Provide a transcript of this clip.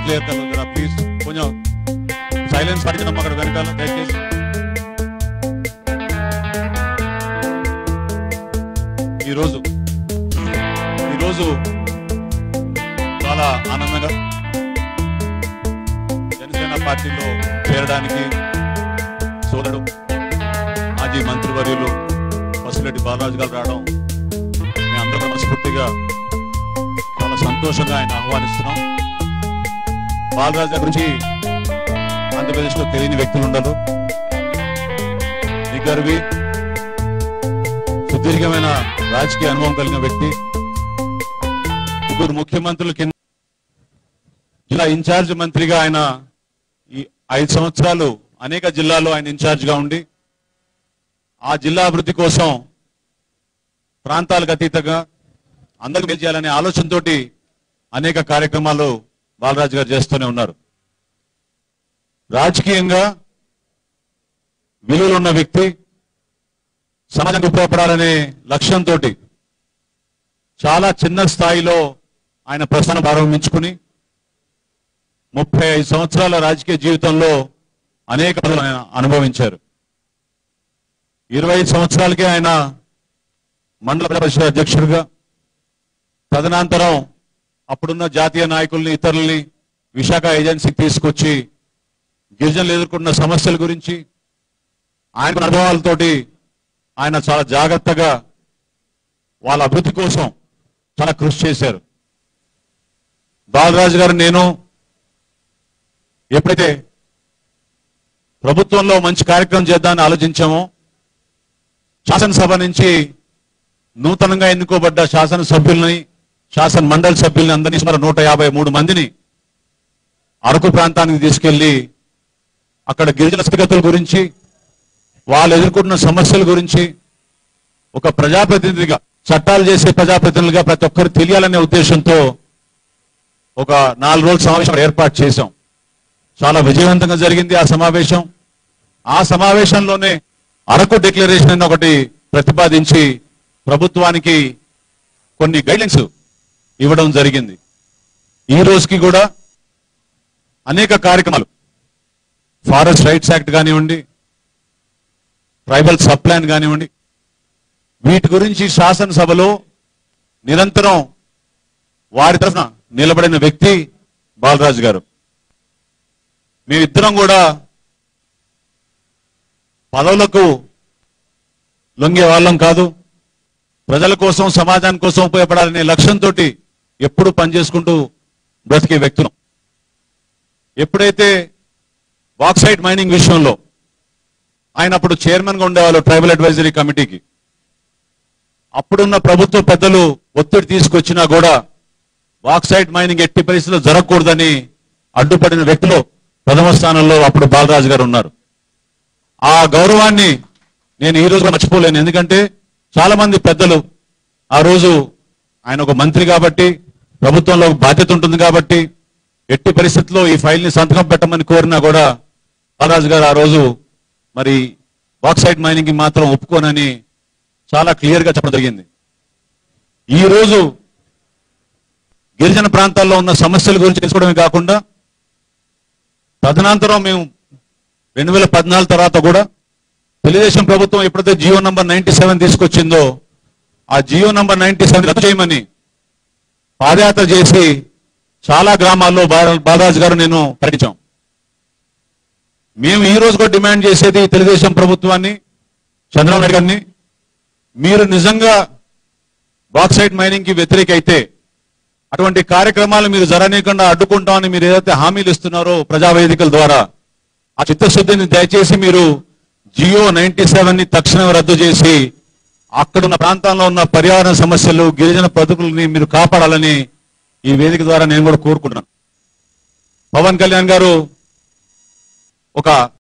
clear కలరా please కొంచెం silence పాటించడం అక్కడ వెనకాల దయచేసి ఈరోజు ఈరోజు చాలా ఆనందంగా జనసేన పార్టీలో చేరడానికి సోదరుడు మాజీ మంత్రివర్యులు పసులెడ్డి బాలరాజు గారు రావడం మేము అందరం మనస్ఫూర్తిగా చాలా సంతోషంగా ఆయన ఆహ్వానిస్తున్నాం బాలరాజు గారి గురించి ఆంధ్రప్రదేశ్ లో తెలియని వ్యక్తులు ఉండరు నిగర్వి సుదీర్ఘమైన రాజకీయ అనుభవం కలిగిన వ్యక్తి ముగ్గురు ముఖ్యమంత్రుల కింద జిల్లా ఇన్ఛార్జ్ మంత్రిగా ఆయన ఈ ఐదు సంవత్సరాలు అనేక జిల్లాల్లో ఆయన ఇన్ఛార్జ్ గా ఉండి ఆ జిల్లా అభివృద్ధి కోసం ప్రాంతాలకు అతీతంగా అందరికీ మేలు చేయాలనే ఆలోచనతోటి అనేక కార్యక్రమాలు బాలరాజు గారు చేస్తూనే ఉన్నారు రాజకీయంగా విలువలు ఉన్న వ్యక్తి సమాజానికి ఉపయోగపడాలనే లక్ష్యంతో చాలా చిన్న స్థాయిలో ఆయన ప్రస్థానం ప్రారంభించుకుని ముప్పై ఐదు సంవత్సరాల రాజకీయ జీవితంలో అనేక పదవులు ఆయన అనుభవించారు ఇరవై ఐదు సంవత్సరాలకే ఆయన మండల పరిషత్ అధ్యక్షుడిగా తదనంతరం అప్పుడున్న జాతీయ నాయకుల్ని ఇతరుల్ని విశాఖ ఏజెన్సీకి తీసుకొచ్చి గిరిజనులు ఎదుర్కొన్న సమస్యల గురించి ఆయన అనుభవాలతోటి ఆయన చాలా జాగ్రత్తగా వాళ్ళ అభివృద్ధి కోసం చాలా కృషి చేశారు బాలరాజు గారు నేను ఎప్పుడైతే ప్రభుత్వంలో మంచి కార్యక్రమం చేద్దామని ఆలోచించామో శాసనసభ నుంచి నూతనంగా ఎన్నుకోబడ్డ శాసనసభ్యుల్ని శాసన మండలి సభ్యుల్ని అందరినీ సుమారు నూట యాభై మూడు మందిని అరకు ప్రాంతానికి తీసుకెళ్లి అక్కడ గిరిజన స్థితిగతుల గురించి వాళ్ళు ఎదుర్కొంటున్న సమస్యల గురించి ఒక ప్రజాప్రతినిధిగా చట్టాలు చేసే ప్రజాప్రతినిధులుగా ప్రతి ఒక్కరు తెలియాలనే ఉద్దేశంతో ఒక నాలుగు రోజుల సమావేశం ఏర్పాటు చేశాం చాలా విజయవంతంగా జరిగింది ఆ సమావేశం ఆ సమావేశంలోనే అరకు డిక్లరేషన్ అని ఒకటి ప్రతిపాదించి ప్రభుత్వానికి కొన్ని గైడ్లైన్స్ ఇవ్వడం జరిగింది ఈ రోజుకి కూడా అనేక కార్యక్రమాలు ఫారెస్ట్ రైట్స్ యాక్ట్ కానివ్వండి ట్రైబల్ సబ్ ప్లాన్ కానివ్వండి వీటి గురించి శాసనసభలో నిరంతరం వారి తరఫున నిలబడిన వ్యక్తి బాలరాజు గారు మేమిద్దరం కూడా పదవులకు లొంగే వాళ్ళం కాదు ప్రజల కోసం సమాజాని కోసం ఉపయోగపడాలనే లక్ష్యంతో ఎప్పుడు పనిచేసుకుంటూ బ్రతికే వ్యక్తులం ఎప్పుడైతే బాక్సైట్ మైనింగ్ విషయంలో ఆయన అప్పుడు చైర్మన్ గా ఉండేవాళ్ళు ట్రైబల్ అడ్వైజరీ కమిటీకి అప్పుడున్న ప్రభుత్వ పెద్దలు ఒత్తిడి తీసుకొచ్చినా కూడా బాక్సైట్ మైనింగ్ ఎట్టి పరిస్థితుల్లో జరగకూడదని అడ్డుపడిన వ్యక్తులు ప్రథమ స్థానంలో అప్పుడు బాలరాజు గారు ఉన్నారు ఆ గౌరవాన్ని నేను ఈ రోజు కూడా మర్చిపోలేను ఎందుకంటే చాలా మంది పెద్దలు ఆ రోజు ఆయన ఒక మంత్రి కాబట్టి ప్రభుత్వంలో ఒక బాధ్యత ఉంటుంది కాబట్టి ఎట్టి పరిస్థితుల్లో ఈ ఫైల్ ని సంతకం పెట్టమని కోరినా కూడా బాలరాజు గారు ఆ రోజు మరి బాక్సైట్ మైనింగ్ కి మాత్రం ఒప్పుకోనని చాలా క్లియర్ గా చెప్పడం జరిగింది ఈ రోజు గిరిజన ప్రాంతాల్లో ఉన్న సమస్యల గురించి తెలుసుకోవడమే కాకుండా తదనంతరం మేము రెండు వేల పద్నాలుగు తర్వాత కూడా తెలుగుదేశం ప్రభుత్వం ఎప్పుడైతే జియో నంబర్ నైన్టీ సెవెన్ తీసుకొచ్చిందో ఆ జియో నంబర్ నైన్టీ సెవెన్ రద్దు చేయమని పాదయాత్ర చేసి చాలా గ్రామాల్లో బాల- బాలరాజు గారు నేను ప్రకటించాం మేము ఈ రోజు కూడా డిమాండ్ చేసేది తెలుగుదేశం ప్రభుత్వాన్ని చంద్రబాబు నాయుడు గారిని మీరు నిజంగా బాక్సైట్ మైనింగ్ కి వ్యతిరేక అయితే అటువంటి కార్యక్రమాలు మీరు జరనీయకుండా అడ్డుకుంటామని మీరు ఏదైతే హామీలు ఇస్తున్నారో ప్రజావేదికల ద్వారా ఆ చిత్తశుద్ధిని దయచేసి మీరు జియో నైన్టీ సెవెన్ ని తక్షణం రద్దు చేసి అక్కడున్న ప్రాంతాల్లో ఉన్న పర్యావరణ సమస్యలు గిరిజన బతుకుల్ని మీరు కాపాడాలని ఈ వేదిక ద్వారా నేను కూడా కోరుకుంటున్నాను పవన్ కళ్యాణ్ గారు ఒక